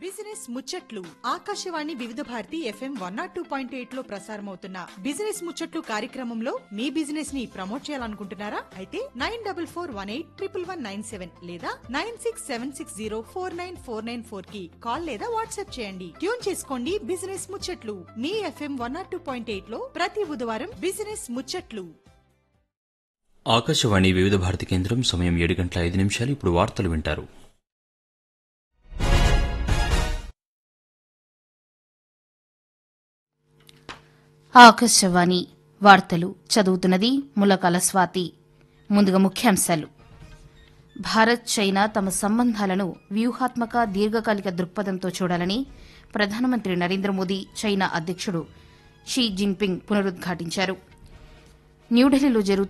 business ముచ్చట్లు Akashvani Vividh Bharati FM one nought two point eight లో ప్రసారమవుతున్న బిజినెస్ ముచ్చట్లు కార్యక్రమంలో మీ బిజినెస్ ని ప్రమోట్ చేయాలనుకుంటున్నారా అయితే nine double four one eight triple one nine seven లేదా nine six seven six zero four nine four nine four కి కాల్ లేదా వాట్సాప్ చేయండి ట్యూన్ చేసుకోండి బిజినెస్ ముచ్చట్లు మీ FM one nought two point eight లో ప్రతి బుధవారం బిజినెస్ ముచ్చట్లు ఆకాశవాణి వివిధ భారతి కేంద్రం సమయం ఏడు గంటల ఐదు నిమిషాలు ఇప్పుడు వార్తలు వింటారు ఆకాశవాణి వార్తలు చదువుతున్నది ములకాల స్వాతి ముందుగా ముఖ్యాంశాలు భారత్ చైనా తమ సంబంధాలను వ్యూహాత్మక దీర్ఘకాలిక దృక్పథంతో చూడాలని ప్రధానమంత్రి నరేంద్ర మోదీ చైనా అధ్యక్షుడు షీ జిన్పింగ్ పునరుద్ఘాటించారు న్యూఢిల్లీలో జరుగుతున్న